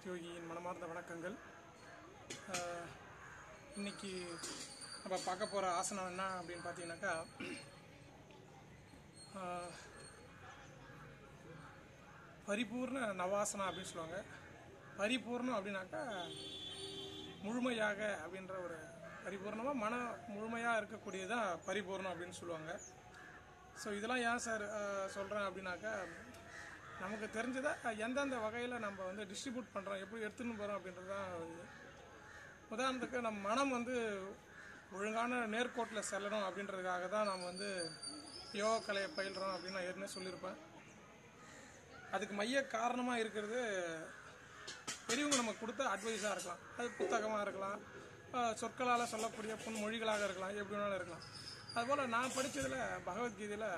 பகவத் யோகியின் மனமார்ந்த வணக்கங்கள் ஆஹ், இன்னைக்கு நம்ம பார்க்க போகிற ஆசனம் என்ன அப்படின்னு பார்த்தீங்கன்னாக்கா ஆஹ், பரிபூர்ண நவாசனா அப்படின்னு சொல்லுவாங்க பரிபூர்ணம் அப்படின்னாக்கா முழுமையாக அப்படின்ற ஒரு பரிபூர்ணமாக மன முழுமையாக இருக்கக்கூடியதான் பரிபூர்ணம் அப்படின்னு சொல்லுவாங்க ஸோ இதெல்லாம் ஏன் சார் சொல்கிறேன் அப்படின்னாக்கா நமக்கு தெரிஞ்சதை அஹ், எந்தெந்த வகையில் நம்ம வந்து டிஸ்ட்ரிபியூட் பண்ணுறோம் எப்படி எடுத்துன்னு போகிறோம் அப்படின்றது தான் இது உதாரணத்துக்கு நம்ம மனம் வந்து ஒழுங்கான நேர்கோட்டில் செல்லணும் அப்படின்றதுக்காக தான் நம்ம வந்து யோகா கலையை பயில்றோம் அப்படின்னு நான் ஏற்கனவே சொல்லியிருப்பேன் அதுக்கு மைய காரணமாக இருக்கிறது பெரியவங்க நமக்கு கொடுத்த அட்வைஸாக இருக்கலாம் அது புத்தகமாக இருக்கலாம் அஹ் சொற்களால் சொல்லக்கூடிய புன்மொழிகளாக இருக்கலாம் எப்படி வேணாலும் இருக்கலாம் அதுபோல் நான் படித்ததில் பகவத்கீதையில்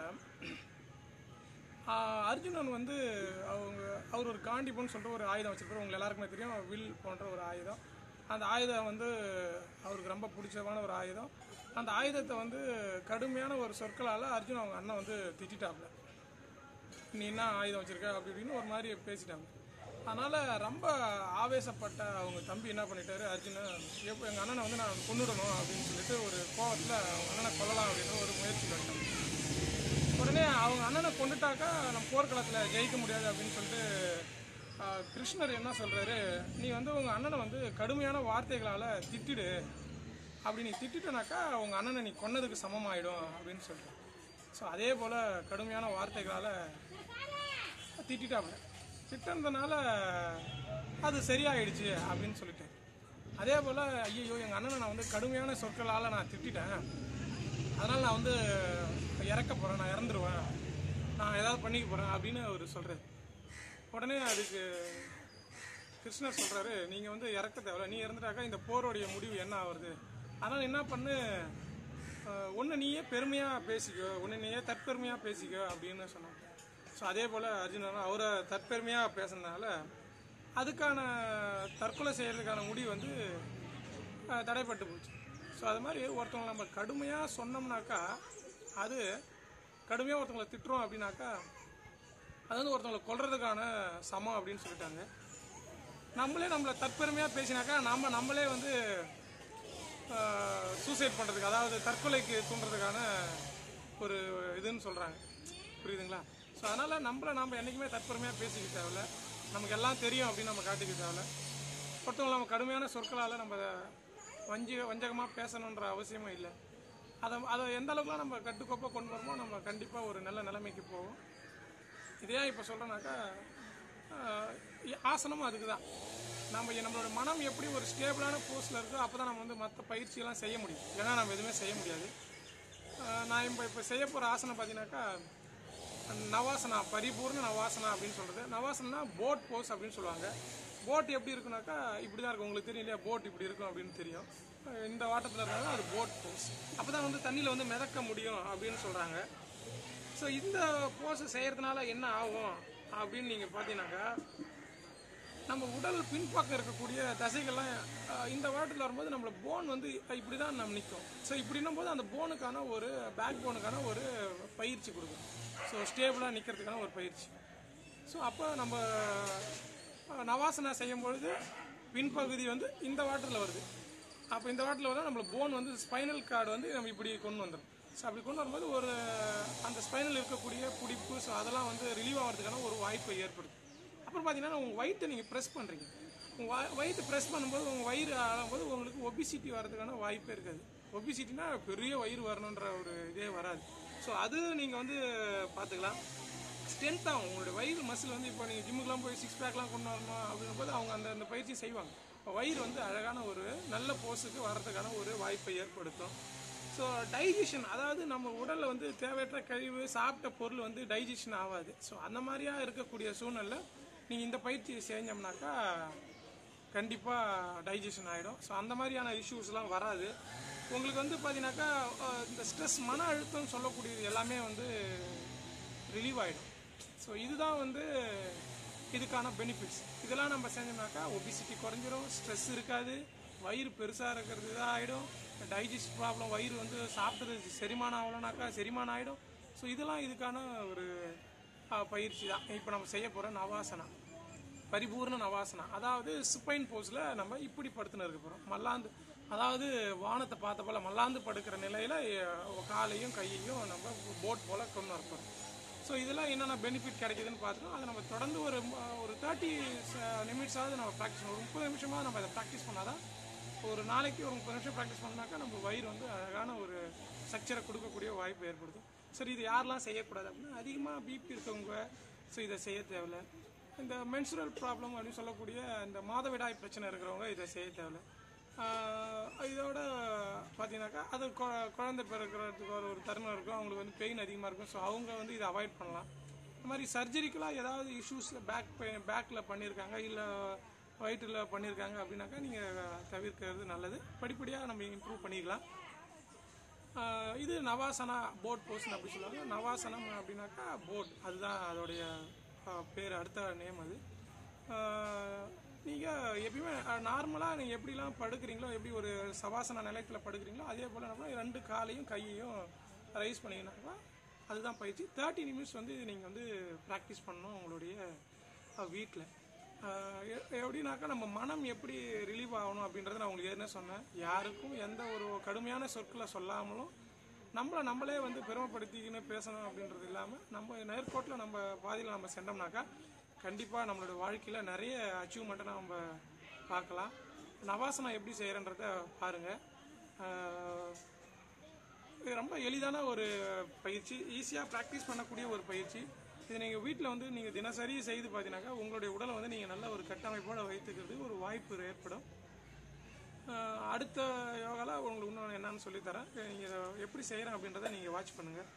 அர்ஜுனன் வந்து அவங்க அவர் ஒரு காண்டிபுன்னு சொல்லிட்டு ஒரு ஆயுதம் வச்சிருப்பாரு உங்களுக்கு எல்லாருக்குமே தெரியும் வில் போன்ற ஒரு ஆயுதம் அந்த ஆயுதம் வந்து அவருக்கு ரொம்ப பிடிச்சமான ஒரு ஆயுதம் அந்த ஆயுதத்தை வந்து கடுமையான ஒரு சொற்களால் அர்ஜுன் அவங்க அண்ணன் வந்து திட்டாப்ல நீ என்ன ஆயுதம் வச்சிருக்க அப்படி இப்படின்னு ஒரு மாதிரி பேசிட்டாங்க அதனால ரொம்ப ஆவேசப்பட்ட அவங்க தம்பி என்ன பண்ணிட்டாரு அர்ஜுனை எப்போ எங்கள் அண்ணனை வந்து நான் கொண்டுடணும் அப்படின்னு சொல்லிட்டு ஒரு கோவத்தில் அவங்க அண்ணனை கொல்லலாம் அப்படின்னு ஒரு முயற்சி பண்ணிட்டாங்க உடனே அவங்க அண்ணனை கொண்டுட்டாக்கா நம்ம போர்க்களத்தில் ஜெயிக்க முடியாது அப்படின்னு சொல்லிட்டு ஆஹ், கிருஷ்ணர் என்ன சொல்றாரு நீ வந்து உங்க அண்ணனை வந்து கடுமையான வார்த்தைகளால திட்டிடு அப்படி நீ திட்டிட்டனாக்கா உங்க அண்ணனை நீ கொன்னதுக்கு சமமாயிடும் அப்படின்னு சொல்லிட்டு ஸோ அதே போல கடுமையான வார்த்தைகளால திட்டாங்க திட்டினதுனால அது சரியாயிடுச்சு அப்படின்னு சொல்லிட்டேன் அதே போல் ஐயோ எங்கள் அண்ணனை நான் வந்து கடுமையான சொற்களால் நான் திட்டிட்டேன் அதனால் நான் வந்து இறக்க போகிறேன் நான் இறந்துருவேன் நான் ஏதாவது பண்ணிக்க போகிறேன் அப்படின்னு அவர் சொல்கிறார் உடனே அதுக்கு கிருஷ்ணர் சொல்கிறாரு நீங்கள் வந்து இறக்க தேவையில்ல நீ இறந்துட்டாக்கா இந்த போருடைய முடிவு என்ன ஆகுறது அதனால் என்ன பண்ணு ஒன்று நீயே பெருமையாக பேசிக்கோ ஒன்று நீயே தற்பெருமையாக பேசிக்கோ அப்படின்னு சொன்னாங்க ஸோ அதே போல் அர்ஜுனன் அவரை தற்பெருமையாக பேசுனதுனால அதுக்கான தற்கொலை செய்கிறதுக்கான முடிவு வந்து அஹ், தடைப்பட்டு போச்சு ஸோ அது மாதிரி ஒருத்தவங்களை நம்ம கடுமையாக சொன்னோம்னாக்கா அது கடுமையாக ஒருத்தவங்களை திட்டுறோம் அப்படின்னாக்கா அது வந்து ஒருத்தவங்களை கொல்றதுக்கான சமம் அப்படின்னு சொல்லிட்டாங்க நம்மளே நம்மளை தற்பெருமையாக பேசினாக்கா நம்ம நம்மளே வந்து சூசைட் பண்ணுறதுக்கு அதாவது தற்கொலைக்கு தூண்டுறதுக்கான ஒரு இதுன்னு சொல்கிறாங்க புரியுதுங்களா ஸோ அதனால் நம்மளை நம்ம என்றைக்குமே தற்பெருமையாக பேசிக்க தேவையில்ல நமக்கு எல்லாம் தெரியும் அப்படின்னு நம்ம காட்டிக்க தேவையில்ல ஒருத்தவங்களை நம்ம கடுமையான சொற்களால் நம்ம வஞ்சி வஞ்சகமாக பேசணுன்ற அவசியமும் இல்லை அதை அதை எந்த அளவுக்குலாம் நம்ம கட்டுக்கோப்பாக கொண்டு வரமோ நம்ம கண்டிப்பாக ஒரு நல்ல நிலைமைக்கு போவோம் இதே இப்போ சொல்கிறேன்னாக்கா ஆசனமும் அதுக்கு தான் நம்ம நம்மளோட மனம் எப்படி ஒரு ஸ்டேபிளான போஸ்டில் இருக்கோ அப்போ தான் நம்ம வந்து மற்ற பயிற்சியெல்லாம் செய்ய முடியும் இல்லைன்னா நம்ம எதுவுமே செய்ய முடியாது ஆஹ் நான் இப்போ இப்போ செய்ய போகிற ஆசனம் பார்த்தீங்கன்னாக்கா நவாசனா பரிபூர்ண நவாசனா அப்படின்னு சொல்கிறது நவாசனா போட் போஸ் அப்படின்னு சொல்லுவாங்க போட் எப்படி இருக்குனாக்கா இப்படி தான் இருக்கும் உங்களுக்கு தெரியும் இல்லையா போட் இப்படி இருக்கும் அப்படின்னு தெரியும் ஆஹ் இந்த வாட்டத்தில் இருந்தாலும் அது போட் போஸ் அப்போ தான் வந்து தண்ணியில் வந்து மிதக்க முடியும் அப்படின்னு சொல்கிறாங்க ஸோ இந்த போஸை செய்கிறதுனால என்ன ஆகும் அப்படின்னு நீங்கள் பார்த்தீங்கன்னாக்கா நம்ம உடல் பின்பக்கம் இருக்கக்கூடிய தசைகள்லாம் அஹ், இந்த வாட்டத்தில் வரும்போது நம்மள போன் வந்து இப்படி தான் நம்ம நிற்கும் ஸோ இப்படின்னும் போது அந்த போனுக்கான ஒரு பேக் போனுக்கான ஒரு பயிற்சி கொடுக்கும் ஸோ ஸ்டேபிளாக நிற்கிறதுக்கான ஒரு பயிற்சி ஸோ அப்போ நம்ம அஹ், நவாசனா செய்யும் பொழுது பின்பகுதி வந்து இந்த வாட்டத்தில் வருது அப்போ இந்த வாட்டில் வர நம்மள போன் வந்து ஸ்பைனல் கார்டு வந்து நம்ம இப்படி கொண்டு வந்துடும் ஸோ அப்படி கொண்டு வரும்போது ஒரு அந்த ஸ்பைனல் இருக்கக்கூடிய பிடிப்பு ஸோ அதெல்லாம் வந்து ரிலீவ் ஆகிறதுக்கான ஒரு வாய்ப்பு ஏற்படுது அப்புறம் பார்த்தீங்கன்னா உங்கள் வயிற்றை நீங்கள் ப்ரெஸ் பண்ணுறீங்க உங்கள் வயிற்று ப்ரெஸ் பண்ணும்போது உங்கள் வயிறு ஆகும்போது உங்களுக்கு ஒபிசிட்டி வர்றதுக்கான வாய்ப்பே இருக்காது ஒபிசிட்டினா பெரிய வயிறு வரணுன்ற ஒரு இதே வராது ஸோ அது நீங்கள் வந்து பார்த்துக்கலாம் ஸ்ட்ரென்த் ஆகும் உங்களுடைய வயிறு மசில் வந்து இப்போ நீங்கள் ஜிம்முக்குலாம் போய் சிக்ஸ் பேக்லாம் கொண்டு வரணும் அப்படின்னும் போது அவங்க அந்த அந்த பயிற்சி செய்வாங்க இப்போ வயிறு வந்து அழகான ஒரு நல்ல போஸுக்கு வர்றதுக்கான ஒரு வாய்ப்பை ஏற்படுத்தும் ஸோ டைஜஷன் அதாவது நம்ம உடலில் வந்து தேவையற்ற கழிவு சாப்பிட்ட பொருள் வந்து டைஜஷன் ஆகாது ஸோ அந்த மாதிரியா இருக்கக்கூடிய சூழ்நிலை நீங்கள் இந்த பயிற்சி செஞ்சோம்னாக்கா கண்டிப்பாக டைஜஷன் ஆகிடும் ஸோ அந்த மாதிரியான இஷ்யூஸ்லாம் வராது உங்களுக்கு வந்து பார்த்தீங்கன்னாக்கா அஹ், இந்த ஸ்ட்ரெஸ் மன அழுத்தம் சொல்லக்கூடியது எல்லாமே வந்து ரிலீவ் ஆகிடும் ஸோ இதுதான் வந்து இதுக்கான பெனிஃபிட்ஸ் இதெல்லாம் நம்ம செஞ்சோம்னாக்கா ஒபிசிட்டி குறைஞ்சிரும் ஸ்ட்ரெஸ் இருக்காது வயிறு பெருசாக இருக்கிறது இதாக ஆகிடும் டைஜஸ்ட் ப்ராப்ளம் வயிறு வந்து சாப்பிட்டது செரிமானம் ஆகலனாக்கா செரிமானம் ஆகிடும் ஸோ இதெல்லாம் இதுக்கான ஒரு அஹ், பயிற்சி தான் இப்போ நம்ம செய்ய போகிற நவாசனா பரிபூர்ண நவாசனா அதாவது சுப்பைன் போஸில் நம்ம இப்படி படுத்துன்னு இருக்க போகிறோம் மல்லாந்து அதாவது வானத்தை பார்த்த போல மல்லாந்து படுக்கிற நிலையில் காலையும் கையையும் நம்ம போட் போல் கொண்டு வர போகிறோம் ஸோ இதெல்லாம் என்னென்ன பெனிஃபிட் கிடைக்குதுன்னு பார்த்துட்டோம் அதை நம்ம தொடர்ந்து ஒரு ம- ஒரு தேர்ட்டி நிமிட்ஸாவது நம்ம ப்ராக்டிஸ் பண்ணணும் ஒரு முப்பது நிமிஷமாக நம்ம அதை ப்ராக்டிஸ் பண்ணாதான் ஒரு நாளைக்கு ஒரு முப்பது நிமிஷம் ப்ராக்டிஸ் பண்ணாக்கா நம்ம வயிறு வந்து அழகான ஒரு ஸ்ட்ரக்சரை கொடுக்கக்கூடிய வாய்ப்பு ஏற்படுத்தும் சரி இது யாரெல்லாம் செய்யக்கூடாது அப்படின்னா அதிகமாக பிபி இருக்கவங்க ஸோ இதை செய்ய தேவையில்ல இந்த மென்சுரல் ப்ராப்ளம் அப்படின்னு சொல்லக்கூடிய இந்த மாதவிடாய் பிரச்சனை இருக்கிறவங்க இதை செய்ய தேவையில்ல ஆஹ் இதோட பார்த்தீங்கன்னாக்கா அது கொ- குழந்தை பிறக்கிறதுக்கு ஒரு ஒரு தருணம் இருக்கும் அவங்களுக்கு வந்து பெயின் அதிகமாக இருக்கும் ஸோ அவங்க வந்து இதை அவாய்ட் பண்ணலாம் இந்த மாதிரி சர்ஜரிக்கலாக ஏதாவது இஷ்யூஸ் பேக் பெயின் பேக்கில் பண்ணியிருக்காங்க இல்லை வயிற்றில் பண்ணியிருக்காங்க அப்படின்னாக்கா நீங்கள் தவிர்க்கிறது நல்லது படிப்படியாக நம்ம இம்ப்ரூவ் பண்ணிக்கலாம் ஆஹ் இது நவாசனா போட் போஸ்ட் அப்படி சொல்லுவாங்க நவாசனம் அப்படின்னாக்கா போட் அதுதான் அதோடைய ஆஹ் பேர் அடுத்த நேம் அது நீங்கள் எப்பயுமே நார்மலாக நீங்கள் எப்படிலாம் படுக்கிறீங்களோ எப்படி ஒரு சவாசன நிலையத்தில் படுக்கிறீங்களோ அதே போல் நம்ம ரெண்டு காலையும் கையையும் ரைஸ் பண்ணிங்கனாக்கா அதுதான் பயிற்சி தேர்ட்டி நிமிட்ஸ் வந்து நீங்கள் வந்து ப்ராக்டிஸ் பண்ணணும் உங்களுடைய வீட்டில் எப்படின்னாக்கா நம்ம மனம் எப்படி ரிலீவ் ஆகணும் அப்படின்றத நான் உங்களுக்கு ஏற்கனவே சொன்னேன் யாருக்கும் எந்த ஒரு கடுமையான சொற்களை சொல்லாமலும் நம்மளை நம்மளே வந்து பெருமைப்படுத்திக்கின்னு பேசணும் அப்படின்றது இல்லாமல் நம்ம நேர்கோட்டில் நம்ம பாதையில் நம்ம சென்றோம்னாக்கா கண்டிப்பாக நம்மளோட வாழ்க்கையில் நிறைய அச்சீவ்மெண்ட்டை நம்ம பார்க்கலாம் நவாசனம் எப்படி செய்கிறன்றத பாருங்கள் இது ரொம்ப எளிதான ஒரு பயிற்சி ஈஸியாக ப்ராக்டிஸ் பண்ணக்கூடிய ஒரு பயிற்சி இது நீங்கள் வீட்டில் வந்து நீங்கள் தினசரி செய்து பார்த்தீங்கன்னாக்கா உங்களுடைய உடலை வந்து நீங்கள் நல்ல ஒரு கட்டமைப்போடு வைத்துக்கிறதுக்கு ஒரு வாய்ப்பு ஏற்படும் ஆஹ் அடுத்த யோகாவில் உங்களுக்கு இன்னும் என்னன்னு சொல்லித்தரேன் நீங்கள் எப்படி செய்கிறேன் அப்படின்றத நீங்கள் வாட்ச் பண்ணுங்கள்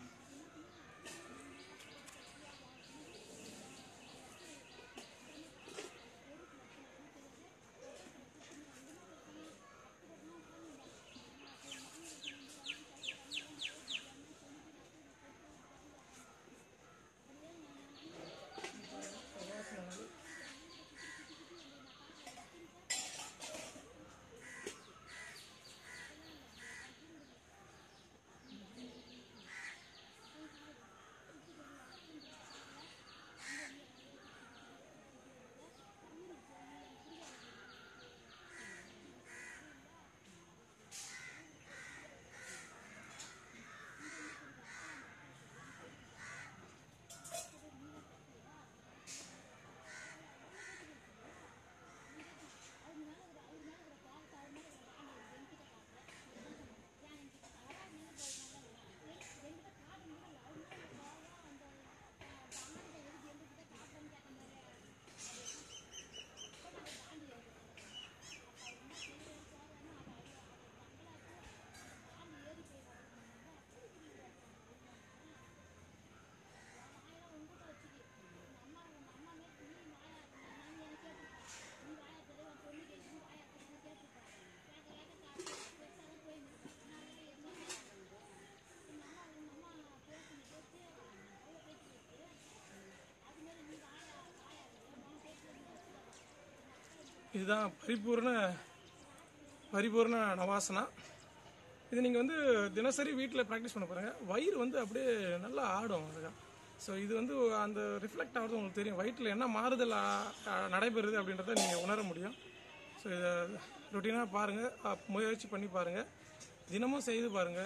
இதுதான் பரிபூர்ண பரிபூர்ண நவாசனா இது நீங்கள் வந்து தினசரி வீட்டில் ப்ராக்டிஸ் பண்ண போகிறீங்க வயிறு வந்து அப்படியே நல்லா ஆடும் அதுதான் ஸோ இது வந்து அந்த ரிஃப்ளெக்ட் ஆகிறது உங்களுக்கு தெரியும் வயிற்றில் என்ன மாறுதல் ஆ- ஆ- நடைபெறுது அப்படின்றத நீங்கள் உணர முடியும் ஸோ இதை ரொட்டீனாக பாருங்கள் முயற்சி பண்ணி பாருங்கள் தினமும் செய்து பாருங்கள்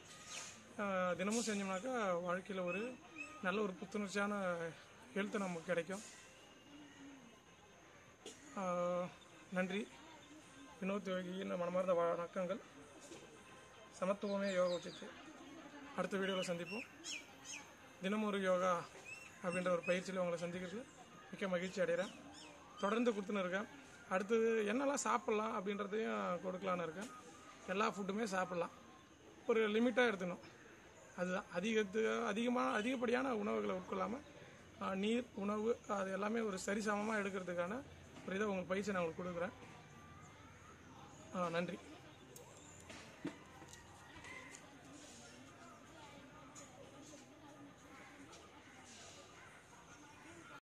தினமும் செஞ்சோம்னாக்கா வாழ்க்கையில் ஒரு நல்ல ஒரு புத்துணர்ச்சியான ஹெல்த் நமக்கு கிடைக்கும் ஆஹ் நன்றி வினோத் யோகியின் மனமார்ந்த வணக்கங்கள் சமத்துவமே யோகா உச்சித்து அடுத்த வீடியோவில் சந்திப்போம் தினமும் ஒரு யோகா அப்படின்ற ஒரு பயிற்சியில் உங்களை சந்திக்கிறது மிக்க மகிழ்ச்சி அடைகிறேன் தொடர்ந்து கொடுத்துன்னு இருக்கேன் அடுத்தது என்னெல்லாம் சாப்பிட்லாம் அப்படின்றதையும் கொடுக்கலான்னு இருக்கேன் எல்லா ஃபுட்டுமே சாப்பிட்லாம் ஒரு லிமிட்டாக எடுத்துக்கணும் அதுதான் அதிகத்து அதிகமான அதிகப்படியான உணவுகளை உட்கொள்ளாமல் ஆஹ், நீர் உணவு அது எல்லாமே ஒரு சரிசமமாக எடுக்கிறதுக்கான ஒரு இதை உங்களுக்கு பயிற்சி நான் உங்களுக்கு கொடுக்குறேன் ஆஹ், நன்றி